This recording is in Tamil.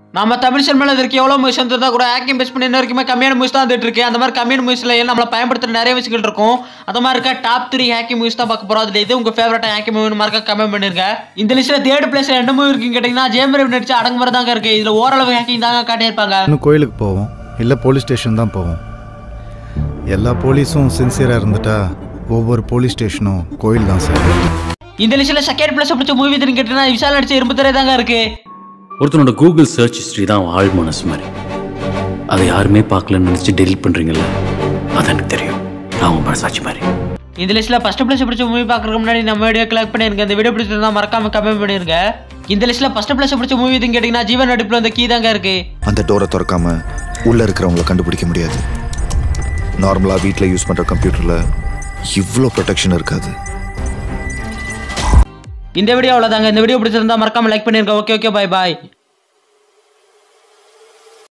நம்ம தமிழ் சினிமாவில் இருக்க எவ்வளோ மூவிஸ் வந்திருந்தா கூட ஆக்டிங் பேஸ் பண்ணி இன்ன வரைக்குமே கம்மியான மூவிஸ் தான் வந்துட்டு இருக்கு அந்த மாதிரி கம்மியான மூவிஸ்ல எல்லாம் நம்மளை பயன்படுத்துற நிறைய விஷயங்கள் இருக்கும் அந்த மாதிரி இருக்க டாப் த்ரீ ஹேக்கிங் மூவிஸ் தான் பார்க்க போறோம் அதுல இது உங்க ஃபேவரட் ஹேக்கிங் மூவி மார்க்க கமெண்ட் பண்ணிருங்க இந்த லிஸ்ட்ல தேர்ட் பிளேஸ்ல என்ன மூவி இருக்குன்னு கேட்டீங்கன்னா ஜேம் ரவி நடிச்ச அடங்குமுறை தாங்க இருக்கு இதுல ஓரளவு ஹேக்கிங் தாங்க காட்டியிருப்பாங்க இன்னும் கோயிலுக்கு போவோம் இல்லை போலீஸ் ஸ்டேஷன் தான் போவோம் எல்லா போலீஸும் சின்சியராக இருந்துட்டா ஒவ்வொரு போலீஸ் ஸ்டேஷனும் கோயில் தான் சார் இந்த லிஸ்ட்ல செகண்ட் பிளேஸ் பிடிச்ச மூவி எதுன்னு கேட்டீங்கன்னா விஷால் நடிச்ச இரும்பு திரை தாங்க இருக்கு ஒருத்தனோட கூகுள் சர்ச் ஹிஸ்ட்ரி தான் அவன் ஆள் மனசு மாதிரி அதை யாருமே பார்க்கலன்னு நினச்சி டெலிட் பண்ணுறீங்கல்ல அது எனக்கு தெரியும் நான் உன் மனசாட்சி மாதிரி இந்த லிஸ்ட்ல ஃபர்ஸ்ட் பிளேஸ் பிடிச்ச மூவி பார்க்கறதுக்கு முன்னாடி நம்ம வீடியோ கிளிக் பண்ணிருங்க இந்த வீடியோ பிடிச்சிருந்தா மறக்காம கமெண்ட் பண்ணிருங்க இந்த லிஸ்ட்ல ஃபர்ஸ்ட் பிளேஸ் பிடிச்ச மூவி எதுன்னு கேட்டீங்கன்னா ஜீவன் நடிப்புல அந்த கீ தாங்க இருக்கு அந்த டோரை திறக்காம உள்ள இருக்கிறவங்கள கண்டுபிடிக்க முடியாது நார்மலாக வீட்டில் யூஸ் பண்ணுற கம்ப்யூட்டரில் இவ்வளோ ப்ரொடெக்ஷன் இருக்காது இந்த வீடியோ அவ்வளோதாங்க இந்த வீடியோ பிடிச்சிருந்தா மறக்காம லைக் பண்ணிருங்க ஓகே ஓகே பை பாய்